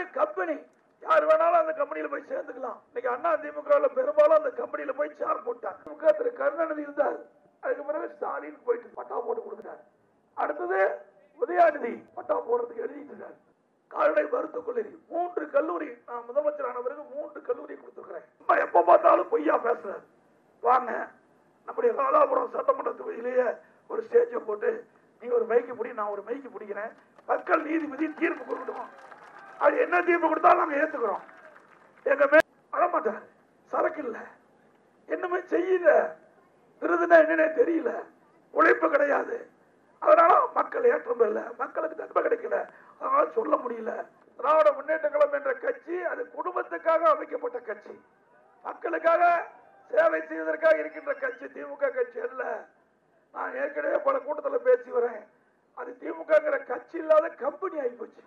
company யார் வேணாலும் அந்த கம்பெனியில போய் சேர்ந்துக்கலாம் இன்னைக்கு அண்ணா திமுக பெரும்பாலும் அந்த கம்பெனியில போய் சேர் போட்டாங்க திமுக திரு கருணாநிதி இருந்தார் அதுக்கு பிறகு ஸ்டாலின் போயிட்டு பட்டா போட்டு கொடுத்துட்டார் அடுத்தது உதயாநிதி பட்டா போடுறதுக்கு எழுதிட்டு இருக்காரு கால்நடை மருத்துவக் கல்லூரி மூன்று கல்லூரி நான் முதலமைச்சரான பிறகு மூன்று கல்லூரி கொடுத்துருக்கிறேன் சும்மா எப்ப பார்த்தாலும் பொய்யா பேசுறாரு வாங்க நம்முடைய ராதாபுரம் சட்டமன்ற தொகுதியிலேயே ஒரு ஸ்டேஜை போட்டு நீ ஒரு மைக்கு பிடி நான் ஒரு மைக்கு பிடிக்கிறேன் மக்கள் நீதிபதி தீர்ப்பு கொடுக்கட்டும் அது என்ன தீர்ப்பு கொடுத்தாலும் நாங்க ஏத்துக்கிறோம் எங்க மே வரமாட்டார் சரக்கு இல்ல என்னமே செய்யல விருதுனா என்னன்னே தெரியல உழைப்பு கிடையாது அதனால மக்கள் ஏற்றம் இல்லை மக்களுக்கு நன்மை கிடைக்கல அதனால சொல்ல முடியல திராவிட முன்னேற்ற கழகம் என்ற கட்சி அது குடும்பத்துக்காக அமைக்கப்பட்ட கட்சி மக்களுக்காக சேவை செய்வதற்காக இருக்கின்ற கட்சி திமுக கட்சி அல்ல நான் ஏற்கனவே பல கூட்டத்தில் பேசி வரேன் அது திமுகங்கிற கட்சி இல்லாத கம்பெனி ஆகி போச்சு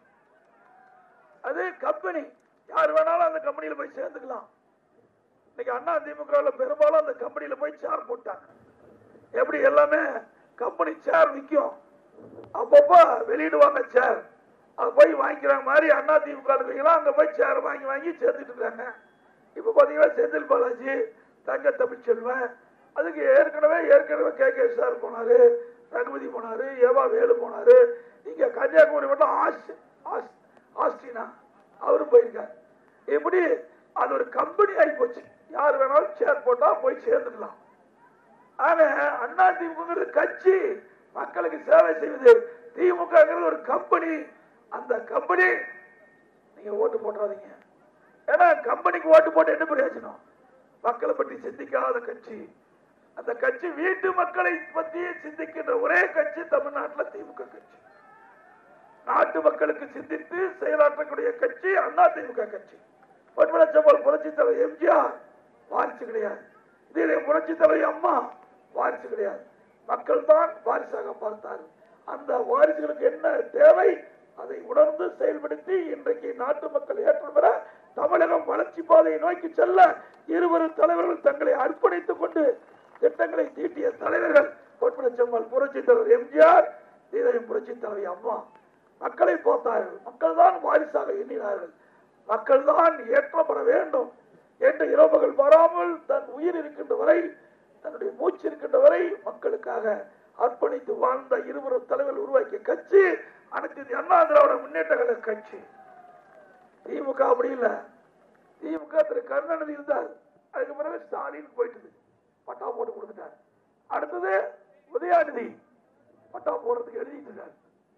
அது கம்பெனி யார் வேணாலும் அந்த கம்பெனியில போய் சேர்ந்துக்கலாம் இன்னைக்கு அண்ணா திமுக பெரும்பாலும் அந்த கம்பெனியில போய் சேர் போட்டாங்க எப்படி எல்லாமே கம்பெனி சேர் விற்கும் அப்பப்போ வெளியிடுவாங்க சேர் அது போய் வாங்கிக்கிறாங்க மாதிரி அண்ணா திமுக இருக்கீங்களா அங்க போய் சேர் வாங்கி வாங்கி சேர்த்துட்டு இருக்காங்க இப்ப பாத்தீங்கன்னா செந்தில் பாலாஜி தங்க தமிழ்ச்செல்வன் அதுக்கு ஏற்கனவே ஏற்கனவே கே கே சார் போனாரு ரகுபதி போனாரு ஏவா வேலு போனாரு இங்க கன்னியாகுமரி மட்டும் ஆஸ் ஆஸ் ஆஸ்டினா அவரும் போயிருக்காரு இப்படி அது ஒரு கம்பெனி ஆகி போச்சு யார் வேணாலும் சேர் போட்டா போய் சேர்ந்துக்கலாம் ஆனா அண்ணா திமுக கட்சி மக்களுக்கு சேவை செய்வது திமுக ஒரு கம்பெனி அந்த கம்பெனி நீங்க ஓட்டு போட்டுறாதீங்க ஏன்னா கம்பெனிக்கு ஓட்டு போட்டு என்ன பிரயோஜனம் மக்களை பற்றி சிந்திக்காத கட்சி அந்த கட்சி வீட்டு மக்களை பத்தி சிந்திக்கின்ற ஒரே கட்சி தமிழ்நாட்டில் திமுக கட்சி நாட்டு மக்களுக்கு சிந்தித்து செயலாற்றக்கூடிய கட்சி அண்ணா திமுக கட்சி பொன்மனச்சம்பல் புரட்சி தலைவர் எம்ஜிஆர் வாரிசு கிடையாது இதிலே புரட்சி தலைவர் அம்மா வாரிசு கிடையாது மக்கள் தான் வாரிசாக பார்த்தார்கள் அந்த வாரிசுகளுக்கு என்ன தேவை அதை உணர்ந்து செயல்படுத்தி இன்றைக்கு நாட்டு மக்கள் ஏற்றம் பெற தமிழகம் வளர்ச்சி பாதையை நோக்கி செல்ல இருவரும் தலைவர்கள் தங்களை அர்ப்பணித்துக் கொண்டு திட்டங்களை தீட்டிய தலைவர்கள் பொன்மனச்செம்மல் புரட்சி தலைவர் எம்ஜிஆர் இதயம் புரட்சி தலைவி அம்மா மக்களை போத்தார்கள் மக்கள் தான் வாரிசாக எண்ணினார்கள் மக்கள் தான் ஏற்றம் பெற வேண்டும் என்று இரவுகள் வராமல் தன் உயிர் இருக்கின்ற வரை தன்னுடைய மூச்சு இருக்கின்ற வரை மக்களுக்காக அர்ப்பணித்து வாழ்ந்த இருவரும் தலைவர் உருவாக்கிய கட்சி அனைத்து இந்திய அண்ணா திராவிட முன்னேற்ற கழக கட்சி திமுக அப்படி இல்ல திமுக திரு கருணாநிதி இருந்தார் அதுக்கு பிறகு ஸ்டாலின் போயிட்டு பட்டா போட்டு கொடுத்துட்டார் அடுத்தது உதயாநிதி பட்டா போடுறதுக்கு எழுதிட்டு இருக்காரு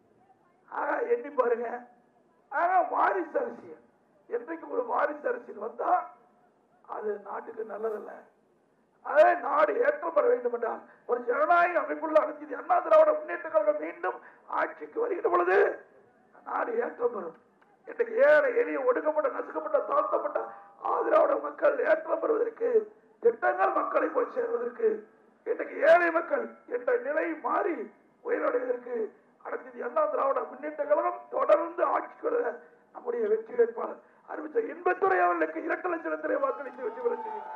ஆக எண்ணி பாருங்க ஆக வாரிசு அரசியல் என்றைக்கு ஒரு வாரிசு அரசியல் வந்தா அது நாட்டுக்கு நல்லதல்ல அதே நாடு ஏற்றம் பெற வேண்டும் என்றால் ஒரு ஜனநாயக அமைப்புள்ள அனைத்து இந்திய அண்ணா திராவிட முன்னேற்ற கழகம் மீண்டும் ஆட்சிக்கு வருகின்ற பொழுது நாடு ஏற்றம் பெறும் இன்றைக்கு ஏழை எளிய ஒடுக்கப்பட்ட நசுக்கப்பட்ட தாழ்த்தப்பட்ட ஆதிராவிட மக்கள் ஏற்றம் பெறுவதற்கு திட்டங்கள் மக்களை போய் சேர்வதற்கு இன்றைக்கு ஏழை மக்கள் என்ற நிலை மாறி உயர்வடைவதற்கு அனைத்து இந்திய அண்ணா திராவிட முன்னேற்ற கழகம் தொடர்ந்து ஆட்சி கொள்ள நம்முடைய வெற்றி வேட்பாளர் அறிவித்த இன்பத்துறை அவர்களுக்கு இரண்டு லட்சத்திலே வாக்களித்து வெற்றி பெற செய்யும்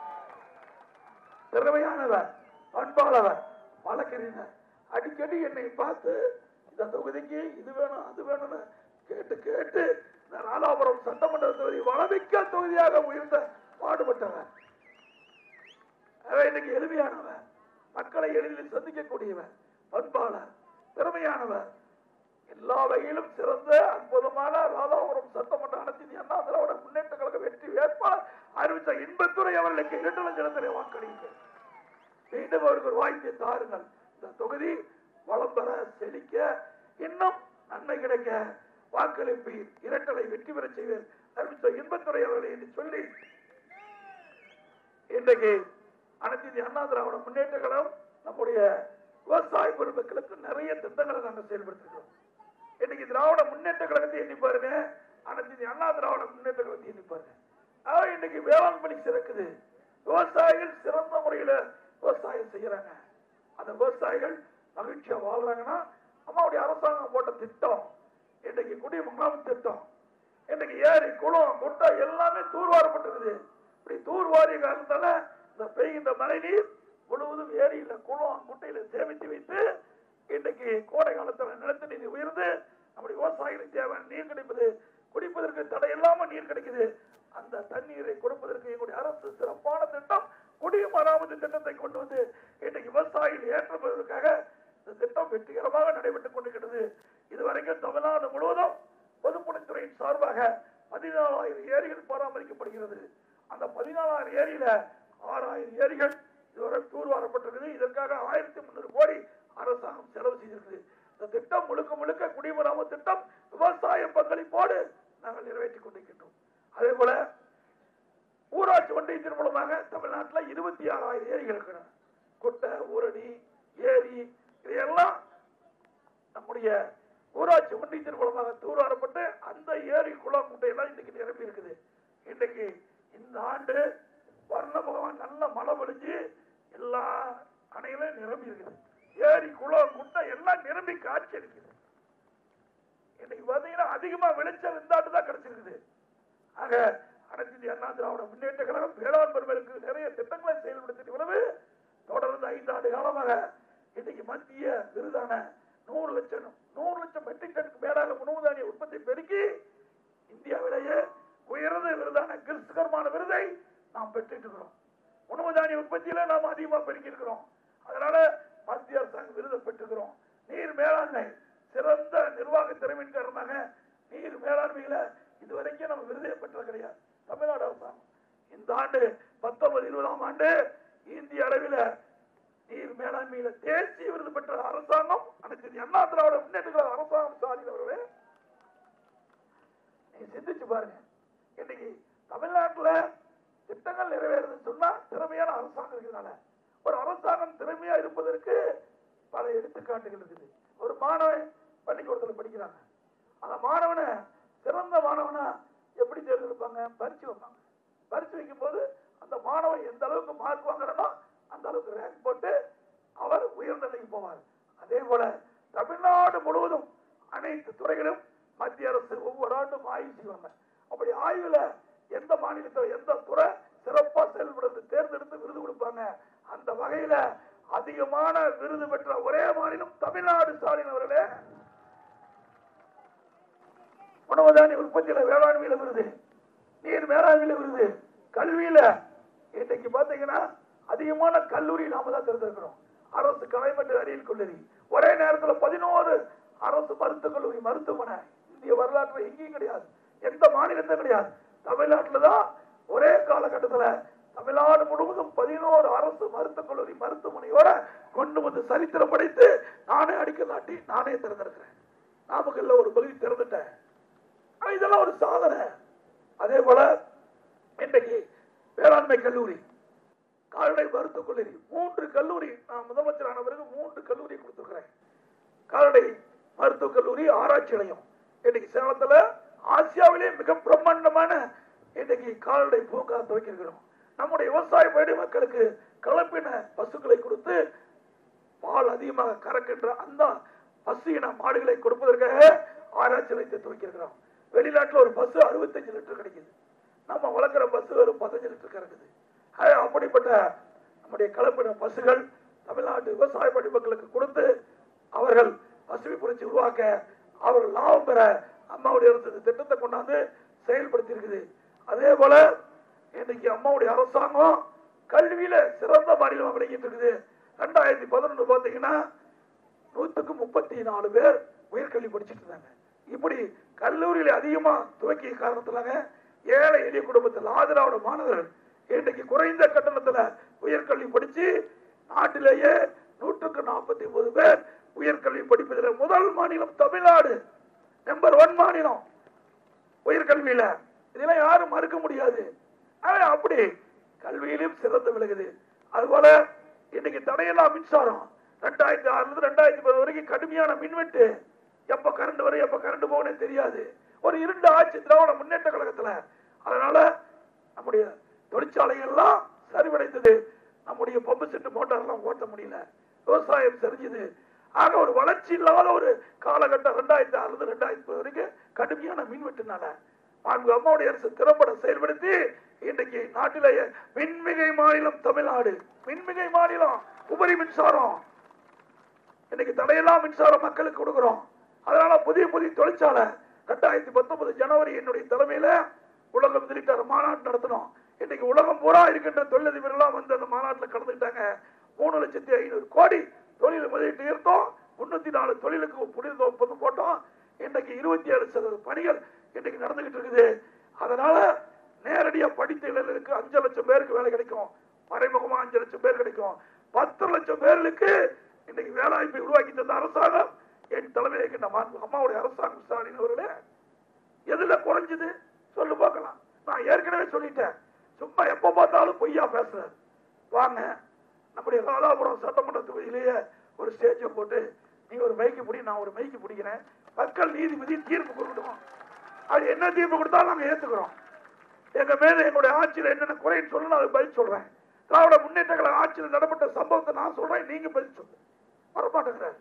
திறமையானவர் பண்பாளவர் வழக்கறிஞர் அடிக்கடி என்னை பார்த்து இந்த தொகுதிக்கு இது வேணும் அது வேணும்னு கேட்டு கேட்டு இந்த ராதாபுரம் சட்டமன்ற தொகுதி வளமிக்க தொகுதியாக உயர்ந்த பாடுபட்டவர் அவன் இன்னைக்கு எளிமையானவர் மக்களை எளிதில் சந்திக்கக்கூடியவர் பண்பாளர் திறமையானவர் எல்லா வகையிலும் சிறந்த அற்புதமான ராதாபுரம் சட்டமன்ற அனைத்து இந்திய அண்ணா திராவிட முன்னேற்ற கழக வெற்றி வேட்பாளர் அறிவித்த இன்பத்துறை அவர்களுக்கு இரண்டு லட்சத்திலே வாக்களிங்க மீண்டும் அவருக்கு ஒரு வாய்ப்பை தாருங்கள் இந்த தொகுதி வளம் பெற செழிக்க இன்னும் நன்மை கிடைக்க வாக்களிப்பு இரட்டலை வெற்றி பெற செய்வேன் அறிவித்த இன்பத்துறை அவர்களை என்று சொல்லி இன்றைக்கு அனைத்து இந்திய அண்ணா திராவிட முன்னேற்ற கழகம் நம்முடைய விவசாய பெருமக்களுக்கு நிறைய திட்டங்களை நாங்கள் செயல்படுத்திருக்கிறோம் இன்னைக்கு திராவிட முன்னேற்ற கழகத்தை எண்ணி பாருங்க அனைத்து இந்திய அண்ணா திராவிட முன்னேற்ற கழகத்தை எண்ணி பாருங்க ஆக இன்னைக்கு வேளாண் பணி சிறக்குது விவசாயிகள் சிறந்த முறையில விவசாயம் செய்யறாங்க அந்த விவசாயிகள் மகிழ்ச்சியா வாழ்றாங்கன்னா அம்மாவுடைய அரசாங்கம் போட்ட திட்டம் இன்னைக்கு குடிமகனாம் திட்டம் இன்னைக்கு ஏரி குளம் குட்டை எல்லாமே தூர்வாரப்பட்டிருக்குது இப்படி தூர்வாரிய காலத்தால இந்த பெய்கின்ற மழை நீர் முழுவதும் ஏரியில குளம் குட்டையில சேமித்து வைத்து இன்றைக்கு கோடை காலத்துல நிலத்தடி நீர் உயர்ந்து நம்முடைய விவசாயிகளுக்கு தேவையான நீர் கிடைப்பது குடிப்பதற்கு மக்களுக்கு தடையில்லாம நீர் கிடைக்குது அந்த தண்ணீரை கொடுப்பதற்கு எங்களுடைய அரசு சிறப்பான திட்டம் குடிமராமத்து திட்டத்தை கொண்டு வந்து இன்றைக்கு விவசாயிகள் ஏற்றப்படுவதற்காக இந்த திட்டம் வெற்றிகரமாக நடைபெற்றுக் கொண்டிருக்கிறது இதுவரைக்கும் தமிழ்நாடு முழுவதும் பொதுப்பணித்துறையின் சார்பாக பதினாலாயிரம் ஏரிகள் பராமரிக்கப்படுகிறது அந்த பதினாலாயிரம் ஏரியில ஆறாயிரம் ஏரிகள் இதுவரை தூர்வாரப்பட்டிருக்குது இதற்காக ஆயிரத்தி முன்னூறு கோடி அரசாங்கம் செலவு செய்திருக்குது இந்த திட்டம் முழுக்க முழுக்க குடிமராம திட்டம் விவசாய பங்களிப்போடு நாங்கள் நிறைவேற்றிக் கொண்டிருக்கின்றோம் அதே போல ஊராட்சி ஒன்றியத்தின் மூலமாக தமிழ்நாட்டில் இருபத்தி ஆறாயிரம் ஏரிகள் இருக்கின்றன குட்டை ஊரணி ஏரி இதையெல்லாம் நம்முடைய ஊராட்சி ஒன்றியத்தின் மூலமாக தூர்வாரப்பட்டு அந்த ஏரி குளம் குட்டையெல்லாம் இன்னைக்கு நிரம்பி இருக்குது இன்னைக்கு இந்த ஆண்டு வர்ண பகவான் நல்ல மழை பொழிஞ்சு எல்லா அணைகளும் நிரம்பி இருக்குது ஏரி குளம் குட்டை எல்லாம் நிரம்பி காட்சி அளிக்குது இன்னைக்கு பாத்தீங்கன்னா அதிகமா விளைச்சல் இந்த ஆண்டு தான் கிடைச்சிருக்குது ஆக அனைத்து இந்திய அண்ணா திராவிட முன்னேற்ற கழகம் வேளாண் பெருமைகளுக்கு நிறைய திட்டங்களை செயல்படுத்திட்டு உறவு தொடர்ந்து ஐந்து ஆண்டு காலமாக இன்னைக்கு மத்திய விருதான நூறு லட்சம் நூறு லட்சம் மெட்ரிக் டனுக்கு மேலாக உணவு தானிய உற்பத்தி பெருக்கி இந்தியாவிலேயே உயர்ந்த விருதான கிறிஸ்துகரமான விருதை நாம் பெற்றுட்டு இருக்கிறோம் உணவு தானிய உற்பத்தியில நாம் அதிகமா பெருக்கி இருக்கிறோம் அதனால மத்திய அரசாங்கம் விருதை பெற்றுக்கிறோம் நீர் மேலாண்மை சிறந்த நிர்வாக திறமையின் காரணமாக நீர் மேலாண்மையில இதுவரைக்கும் நம்ம விருதை பெற்றது கிடையாது தமிழ்நாடு அரசாங்கம் இந்த ஆண்டு பத்தொன்பது இருபதாம் ஆண்டு இந்திய அளவில் நீர் மேலாண்மையில தேசிய விருது பெற்ற அரசாங்கம் அனைத்து இந்திய அண்ணா திராவிட முன்னேற்ற கழக அரசாங்கம் ஸ்டாலின் அவர்களே நீங்க சிந்திச்சு பாருங்க இன்னைக்கு தமிழ்நாட்டுல திட்டங்கள் நிறைவேறுதுன்னு சொன்னா திறமையான அரசாங்கம் இருக்கிறதுனால ஒரு அரசாங்கம் திறமையா இருப்பதற்கு பல எடுத்துக்காட்டுகள் இருக்குது ஒரு மாணவன் பள்ளிக்கூடத்துல படிக்கிறாங்க அந்த மாணவனை சிறந்த மாணவனா எப்படி தேர்ந்தெடுப்பாங்க பரிச்சு வைப்பாங்க பரிச்சு வைக்கும் போது அந்த மாணவன் எந்த அளவுக்கு மார்க் வாங்குறனோ அந்த அளவுக்கு ரேங்க் போட்டு அவர் உயர்ந்த நிலைக்கு போவார் அதே போல தமிழ்நாடு முழுவதும் அனைத்து துறைகளும் மத்திய அரசு ஒவ்வொரு ஆண்டும் ஆய்வு செய்வாங்க அப்படி ஆய்வுல எந்த மாநிலத்தில் எந்த துறை சிறப்பா செயல்படுறது தேர்ந்தெடுத்து விருது கொடுப்பாங்க அந்த வகையில அதிகமான விருது பெற்ற ஒரே மாநிலம் தமிழ்நாடு ஸ்டாலின் அவர்களே உணவு தானிய உற்பத்தியில வேளாண்மையில விருது நீர் மேலாண்மையில விருது கல்வியில இன்னைக்கு பாத்தீங்கன்னா அதிகமான கல்லூரி நாம தான் திறந்திருக்கிறோம் அரசு கலை மற்றும் அறிவியல் கல்லூரி ஒரே நேரத்துல பதினோரு அரசு மருத்துவக் கல்லூரி மருத்துவமனை இந்திய வரலாற்றுல எங்கேயும் கிடையாது எந்த மாநிலத்திலும் கிடையாது தமிழ்நாட்டுல தான் ஒரே காலகட்டத்துல தமிழ்நாடு முழுவதும் பதினோரு அரசு மருத்துவக் கல்லூரி மருத்துவமனையோட கொண்டு வந்து சரித்திரம் படைத்து நானே அடிக்கல் நாட்டி நானே திறந்திருக்கிறேன் நாமக்கல்ல ஒரு பகுதி திறந்துட்டேன் ஆனா இதெல்லாம் ஒரு சாதனை அதே போல இன்றைக்கு வேளாண்மை கல்லூரி கால்நடை மருத்துவக் கல்லூரி மூன்று கல்லூரி நான் முதலமைச்சர் ஆன பிறகு மூன்று கல்லூரி கொடுத்திருக்கிறேன் கால்நடை மருத்துவக் கல்லூரி ஆராய்ச்சி நிலையம் இன்னைக்கு சேலத்துல ஆசியாவிலே மிக பிரம்மாண்டமான இன்னைக்கு கால்நடை பூங்கா துவக்கியிருக்கிறோம் நம்முடைய விவசாய பயிர் மக்களுக்கு கலப்பின பசுக்களை கொடுத்து பால் அதிகமாக கறக்கின்ற அந்த பசு இன மாடுகளை கொடுப்பதற்காக ஆராய்ச்சி நிலையத்தை துவக்கியிருக்கிறோம் வெளிநாட்டுல ஒரு பசு அறுபத்தஞ்சு லிட்டர் கிடைக்குது நம்ம வளர்க்குற பசு வெறும் பதினஞ்சு லிட்டர் கறக்குது ஆக, அப்படிப்பட்ட நம்முடைய கலப்பின பசுகள் தமிழ்நாட்டு விவசாய பணி மக்களுக்கு கொடுத்து அவர்கள் பசுமை புரட்சி உருவாக்க அவர்கள் லாபம் பெற அம்மாவுடைய அரசு இந்த திட்டத்தை கொண்டாந்து செயல்படுத்தி இருக்குது அதே போல இன்னைக்கு அம்மாவுடைய அரசாங்கம் கல்வியில சிறந்த மாநிலம் விளங்கிட்டு இருக்குது ரெண்டாயிரத்தி பதினொன்று பாத்தீங்கன்னா நூத்துக்கு முப்பத்தி நாலு பேர் உயர்கல்வி படிச்சிட்டு இருந்தாங்க இப்படி கல்லூரியில அதிகமா துவக்கிய காரணத்தினால ஏழை எளிய குடும்பத்தில் ஆதரவோட மாணவர்கள் இன்றைக்கு குறைந்த கட்டணத்துல உயர்கல்வி படிச்சு நாட்டிலேயே நூற்றுக்கு நாற்பத்தி ஒன்பது பேர் உயர்கல்வி படிப்பதில் முதல் மாநிலம் தமிழ்நாடு நம்பர் ஒன் மாநிலம் உயர்கல்வியில இதெல்லாம் யாரும் மறுக்க முடியாது ஆனா அப்படி கல்வியிலும் சிறந்து விலகுது அதுபோல இன்னைக்கு தடையில்லா மின்சாரம் ரெண்டாயிரத்தி ஆறுல இருந்து ரெண்டாயிரத்தி பத்து வரைக்கும் கடுமையான மின்வெட்டு எப்ப கரண்ட் வரும் எப்ப கரண்ட் போகணும் தெரியாது ஒரு இருண்ட ஆட்சி திராவிட முன்னேற்ற கழகத்துல அதனால நம்முடைய தொழிற்சாலைகள்லாம் சரிவடைந்தது நம்முடைய பம்பு செட்டு மோட்டார் எல்லாம் ஓட்ட முடியல விவசாயம் சரிஞ்சது ஆக ஒரு வளர்ச்சி இல்லாத ஒரு காலகட்டம் ரெண்டாயிரத்தி ஆறுல இருந்து ரெண்டாயிரத்தி பத்து வரைக்கும் கடுமையான மின்வெட்டுனால மாண்பு அம்மாவுடைய அரசு திறம்பட செயல்படுத்தி இன்றைக்கு நாட்டிலேயே மின்மிகை மாநிலம் தமிழ்நாடு மின்மிகை மாநிலம் உபரி மின்சாரம் இன்னைக்கு தடையெல்லாம் மின்சாரம் மக்களுக்கு கொடுக்கிறோம் அதனால புதிய புதிய தொழிற்சாலை ரெண்டாயிரத்தி பத்தொன்பது ஜனவரி என்னுடைய தலைமையில உலக முதலீட்டாளர் மாநாடு நடத்தணும் இன்னைக்கு உலகம் பூரா இருக்கின்ற தொழிலதிபர்கள்லாம் வந்து அந்த மாநாட்டில் கலந்துக்கிட்டாங்க மூணு லட்சத்தி ஐநூறு கோடி தொழில் முதலீட்டு ஈர்த்தோம் முன்னூத்தி நாலு தொழிலுக்கு புரிந்து ஒப்பந்தம் போட்டோம் இன்னைக்கு இருபத்தி ஏழு சதவீத பணிகள் இன்னைக்கு நடந்துகிட்டு இருக்குது அதனால நேரடியா படித்த இளைஞர்களுக்கு அஞ்சு லட்சம் பேருக்கு வேலை கிடைக்கும் மறைமுகமா அஞ்சு லட்சம் பேர் கிடைக்கும் பத்து லட்சம் பேர்களுக்கு இன்னைக்கு வேலை வாய்ப்பை உருவாக்கி தந்த அரசாங்கம் என் தலைமையில் இருக்கின்ற மாண்பு அம்மாவுடைய அரசாங்கம் ஸ்டாலின் அவர்களே எதுல குறைஞ்சது சொல்லு பார்க்கலாம் நான் ஏற்கனவே சொல்லிட்டேன் சும்மா எப்ப பார்த்தாலும் பொய்யா பேசுறேன் வாங்க நம்முடைய ராதாபுரம் சட்டமன்ற தொகுதியிலேயே ஒரு ஸ்டேஜை போட்டு நீ ஒரு மைக்கு பிடி நான் ஒரு மைக்கு பிடிக்கிறேன் மக்கள் நீதிபதி தீர்ப்பு கொடுக்கட்டும் அது என்ன தீர்ப்பு கொடுத்தாலும் நாங்க ஏத்துக்கிறோம் எங்க மேல எங்களுடைய ஆட்சியில் என்னென்ன குறைன்னு சொல்லணும் அதுக்கு பதில் சொல்றேன் திராவிட முன்னேற்ற கழக ஆட்சியில் நடைபெற்ற சம்பவத்தை நான் சொல்றேன் நீங்க பதில் சொல்லு வரமாட்டேங்கிறார்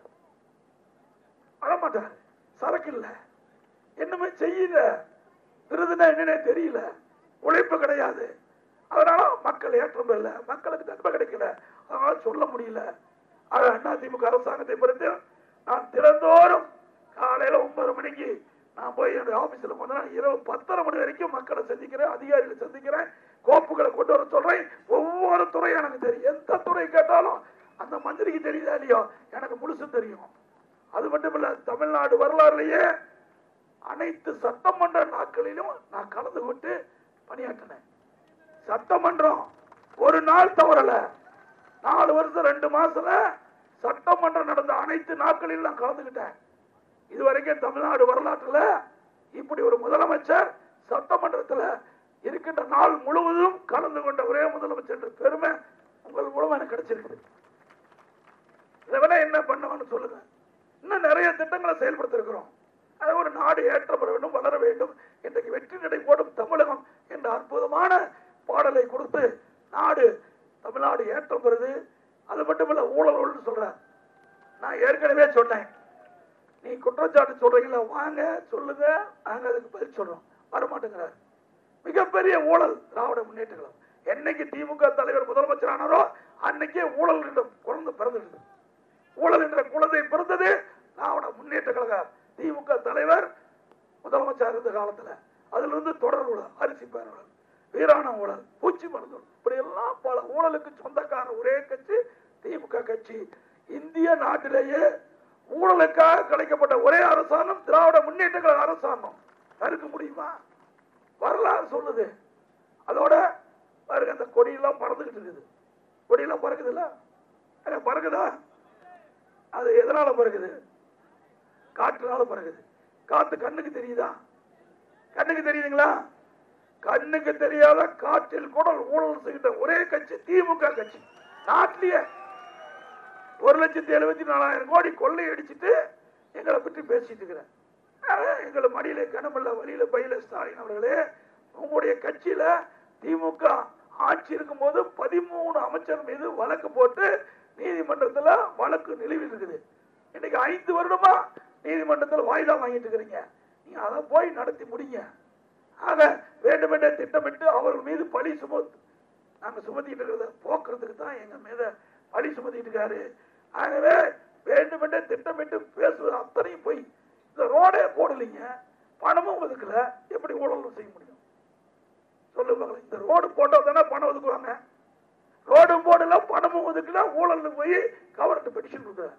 வரமாட்டார் சரக்கு இல்ல என்னமே செய்யல விருதுனா என்னன்னே தெரியல உழைப்பு கிடையாது அதனால மக்கள் ஏற்றம் இல்லை மக்களுக்கு நன்மை கிடைக்கல அதனால சொல்ல முடியல ஆக அண்ணா திமுக அரசாங்கத்தை பொறுத்து நான் திறந்தோறும் காலையில ஒன்பது மணிக்கு நான் போய் என்னுடைய ஆபீஸ்ல போனா இரவு பத்தரை மணி வரைக்கும் மக்களை சந்திக்கிறேன் அதிகாரிகளை சந்திக்கிறேன் கோப்புகளை கொண்டு வர சொல்றேன் ஒவ்வொரு துறையும் எனக்கு தெரியும் எந்த துறை கேட்டாலும் அந்த மந்திரிக்கு தெரியுதா இல்லையோ எனக்கு முழுசும் தெரியும் அது மட்டும் இல்ல தமிழ்நாடு வரலாறுலயே அனைத்து சட்டமன்ற நாட்களிலும் நான் கலந்து கொண்டு பணியாற்றினேன் சட்டமன்றம் ஒரு நாள் தவறல நாலு வருஷம் ரெண்டு மாசத்துல சட்டமன்றம் நடந்த அனைத்து நாட்களிலும் நான் கலந்துக்கிட்டேன் இதுவரைக்கும் தமிழ்நாடு வரலாற்றுல இப்படி ஒரு முதலமைச்சர் சட்டமன்றத்துல இருக்கின்ற நாள் முழுவதும் கலந்து கொண்ட ஒரே முதலமைச்சர் என்ற பெருமை உங்கள் மூலம் எனக்கு கிடைச்சிருக்குது இதை விட என்ன பண்ணுவேன்னு சொல்லுங்க இன்னும் நிறைய திட்டங்களை செயல்படுத்த இருக்கிறோம் அது ஒரு நாடு ஏற்றப்பட வேண்டும் வளர வேண்டும் இன்றைக்கு வெற்றி நடை போடும் தமிழகம் என்ற அற்புதமான பாடலை கொடுத்து நாடு தமிழ்நாடு ஏற்றம் பெறுது அது மட்டுமல்ல ஊழல் சொல்றேன் நான் ஏற்கனவே சொன்னேன் நீ குற்றச்சாட்டு சொல்றீங்களா வாங்க சொல்லுங்க நாங்க அதுக்கு பதில் சொல்றோம் வரமாட்டேங்கிறார் மிகப்பெரிய ஊழல் திராவிட முன்னேற்ற கழகம் என்னைக்கு திமுக தலைவர் முதலமைச்சர் ஆனாரோ அன்னைக்கே ஊழல் என்ற குழந்தை பிறந்துடுது ஊழல் என்ற குழந்தை பிறந்தது திராவிட முன்னேற்ற கழக திமுக தலைவர் முதலமைச்சர் இருந்த காலத்துல அதுல இருந்து தொடர் ஊழல் அரிசி பயன் ஊழல் வீராண ஊழல் பூச்சி மருந்து ஊழல் இப்படி எல்லாம் பல ஊழலுக்கு சொந்தக்கார ஒரே கட்சி திமுக கட்சி இந்திய நாட்டிலேயே ஊழலுக்காக கிடைக்கப்பட்ட ஒரே அரசாங்கம் திராவிட முன்னேற்ற கழக அரசாங்கம் தடுக்க முடியுமா வரலாறு சொல்லுது அதோட பாருங்க அந்த கொடியெல்லாம் பறந்துகிட்டு இருக்குது கொடியெல்லாம் பறக்குதுல்ல அங்க பறக்குதா அது எதனால பறக்குது காற்றுனால பறக்குது காத்து கண்ணுக்கு தெரியுதா கண்ணுக்கு தெரியுதுங்களா கண்ணுக்கு தெரியாத காற்றில் கூட ஊழல் செய்கின்ற ஒரே கட்சி திமுக கட்சி நாட்டிலேயே ஒரு லட்சத்தி எழுபத்தி நாலாயிரம் கோடி கொள்ளை அடிச்சுட்டு எங்களை பற்றி பேசிட்டு இருக்கிறேன் அஹ், எங்களை மடியில கனமல்ல வழியில பையில ஸ்டாலின் அவர்களே உங்களுடைய கட்சியில திமுக ஆட்சி இருக்கும்போது பதிமூணு அமைச்சர் மீது வழக்கு போட்டு நீதிமன்றத்துல வழக்கு நிலுவையில் இருக்குது இன்னைக்கு ஐந்து வருடமா நீதிமன்றத்துல வாய்தா வாங்கிட்டு இருக்கிறீங்க நீங்க அதை போய் நடத்தி முடிங்க ஆக வேண்டுமென்றே திட்டமிட்டு அவர்கள் மீது பழி சுமத்து நாங்க சுமத்திட்டு இருக்கிறத போக்குறதுக்கு தான் எங்க மீத பழி சுமத்திட்டு இருக்காரு ஆகவே வேண்டுமென்றே திட்டமிட்டு பேசுவது அத்தனையும் போய் இந்த ரோடே போடலைங்க பணமும் ஒதுக்கல எப்படி ஊழல் செய்ய முடியும் சொல்லுவாங்க இந்த ரோடு போட்டா தானே பணம் ஒதுக்குவாங்க ரோடும் போடல பணமும் ஒதுக்கல ஊழல் போய் கவர்னர் பெட்டிஷன் கொடுக்குறாரு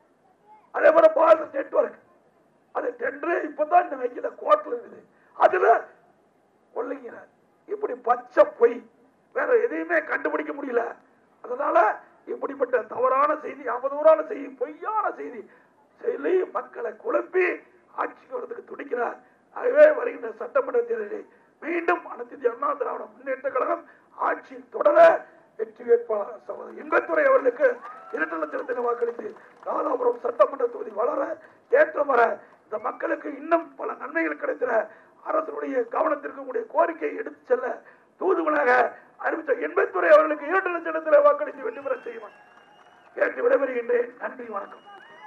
அதே போல பாரத் நெட்வொர்க் அது டெண்டர் இப்பதான் இந்த வைக்கல கோர்ட்ல இருக்குது அதுல கொள்ளைங்கிறார் இப்படி பச்சை பொய் வேற எதையுமே கண்டுபிடிக்க முடியல அதனால இப்படிப்பட்ட தவறான செய்தி அவதூறான செய்தி பொய்யான செய்தி சொல்லி மக்களை குழப்பி ஆட்சிக்கு வரதுக்கு துடிக்கிறார் ஆகவே வருகின்ற சட்டமன்ற தேர்தலில் மீண்டும் அனைத்து இந்திய அண்ணா திராவிட முன்னேற்ற கழகம் ஆட்சி தொடர வெற்றி வேட்பாளர் சகோதரர் இன்பத்துறை அவர்களுக்கு இரண்டு லட்சத்தின வாக்களித்து ராதாபுரம் சட்டமன்ற தொகுதி வளர ஏற்றம் வர இந்த மக்களுக்கு இன்னும் பல நன்மைகள் கிடைத்திட அரசுடைய கவனத்திற்கு உங்களுடைய கோரிக்கையை எடுத்து செல்ல தூதுவனாக அறிவித்த எண்பத்துறை அவர்களுக்கு இரண்டு லட்சத்தில் வாக்களித்து வெற்றி பெற செய்வான் கேட்டு விடைபெறுகின்றேன் நன்றி வணக்கம்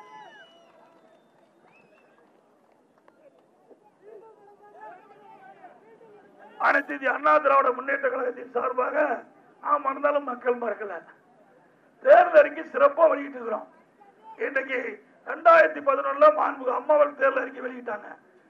அனைத்து இந்திய அண்ணா திராவிட முன்னேற்ற கழகத்தின் சார்பாக நாம் மறந்தாலும் மக்கள் மறக்கல தேர்தல் அறிக்கை சிறப்பா வெளியிட்டு இருக்கிறோம் இன்றைக்கு ரெண்டாயிரத்தி பதினொன்னுல மாண்புக அம்மாவல் தேர்தல் அறிக்கை வெளியிட்டாங்க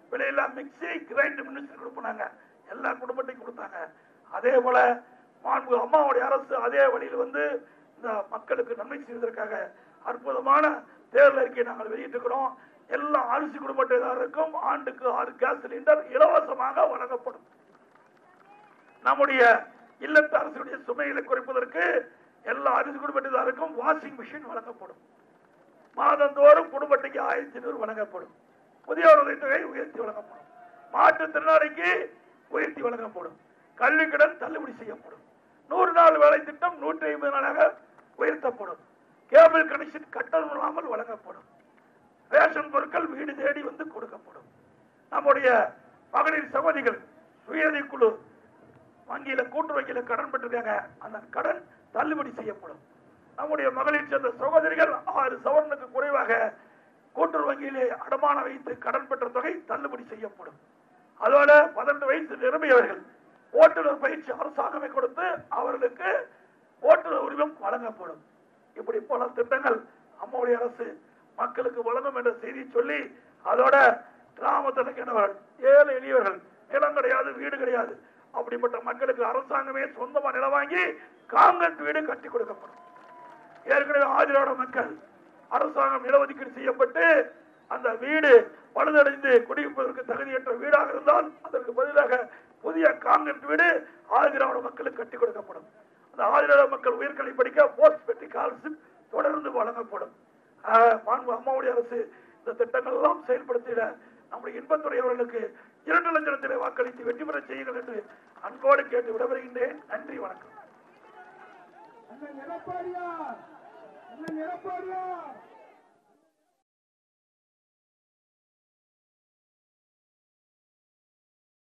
விலையில்லா மிக்சி கிரைண்டர் மினிஸ்டர் கொடுப்பாங்க எல்லா குடும்பத்தையும் கொடுத்தாங்க அதே போல மாண்பு அம்மாவுடைய அரசு அதே வழியில் வந்து இந்த மக்களுக்கு நன்மை செய்வதற்காக அற்புதமான தேர்தல் அறிக்கை நாங்கள் வெளியிட்டிருக்கிறோம் எல்லா அரிசி குடும்பத்தினருக்கும் ஆண்டுக்கு ஆறு கேஸ் சிலிண்டர் இலவசமாக வழங்கப்படும் நம்முடைய இல்லத்து அரசுடைய சுமைகளை குறைப்பதற்கு எல்லா அரிசி குடும்பத்தினருக்கும் வாஷிங் மிஷின் வழங்கப்படும் மாதந்தோறும் குடும்பத்துக்கு ஆயிரத்தி ஐநூறு வழங்கப்படும் முதியோர் உதவித்தொகை உயர்த்தி வழங்கப்படும் மாற்றுத்திறனாளிக்கு உயர்த்தி வழங்கப்படும் கல்வி கடன் தள்ளுபடி செய்யப்படும் நூறு நாள் வேலை திட்டம் நூற்றி ஐம்பது நாளாக உயர்த்தப்படும் கேபிள் கனெக்ஷன் கட்டணம் இல்லாமல் வழங்கப்படும் ரேஷன் பொருட்கள் வீடு தேடி வந்து கொடுக்கப்படும் நம்முடைய மகளிர் சகோதரிகள் சுயதி குழு வங்கியில கூட்டு வங்கியில கடன் பெற்றிருக்காங்க அந்த கடன் தள்ளுபடி செய்யப்படும் நம்முடைய மகளிர் சேர்ந்த சகோதரிகள் ஆறு சவரனுக்கு குறைவாக கூட்டுறவு வங்கியிலே அடமான வைத்து கடன் பெற்ற தொகை தள்ளுபடி செய்யப்படும் அதோட பதினெட்டு வயசு நிரம்பியவர்கள் ஓட்டுநர் பயிற்சி அரசாங்கமே கொடுத்து அவர்களுக்கு ஓட்டுநர் உரிமம் வழங்கப்படும் இப்படி பல திட்டங்கள் அம்மாவுடைய அரசு மக்களுக்கு வழங்கும் என்ற செய்தி சொல்லி அதோட கிராமத்தினவர் ஏழை எளியவர்கள் நிலம் கிடையாது வீடு கிடையாது அப்படிப்பட்ட மக்களுக்கு அரசாங்கமே சொந்தமா நிலம் வாங்கி காங்கிரஸ் வீடு கட்டி கொடுக்கப்படும் ஏற்கனவே ஆதிராட மக்கள் அரசாங்கம் இடஒதுக்கீடு செய்யப்பட்டு அந்த வீடு பழுதடைந்து குடியிருப்பதற்கு தகுதியற்ற வீடாக இருந்தால் அதற்கு பதிலாக புதிய காங்கிரஸ் வீடு ஆதிராட மக்களுக்கு கட்டி கொடுக்கப்படும் அந்த ஆதிராட மக்கள் உயர்கல்வி படிக்க போஸ்ட் மெட்ரிக் ஸ்காலர்ஷிப் தொடர்ந்து வழங்கப்படும் ஆஹ், மாண்பு அம்மாவுடைய அரசு இந்த திட்டங்கள் எல்லாம் செயல்படுத்திட நம்முடைய இன்பத்துறை அவர்களுக்கு இரண்டு லட்சத்திலே வாக்களித்து வெற்றி பெற செய்யுங்கள் என்று அன்போடு கேட்டு விடைபெறுகின்றேன் நன்றி வணக்கம் அண்ணன் எடப்பாடியார் அண்ணன் எடப்பாடியார்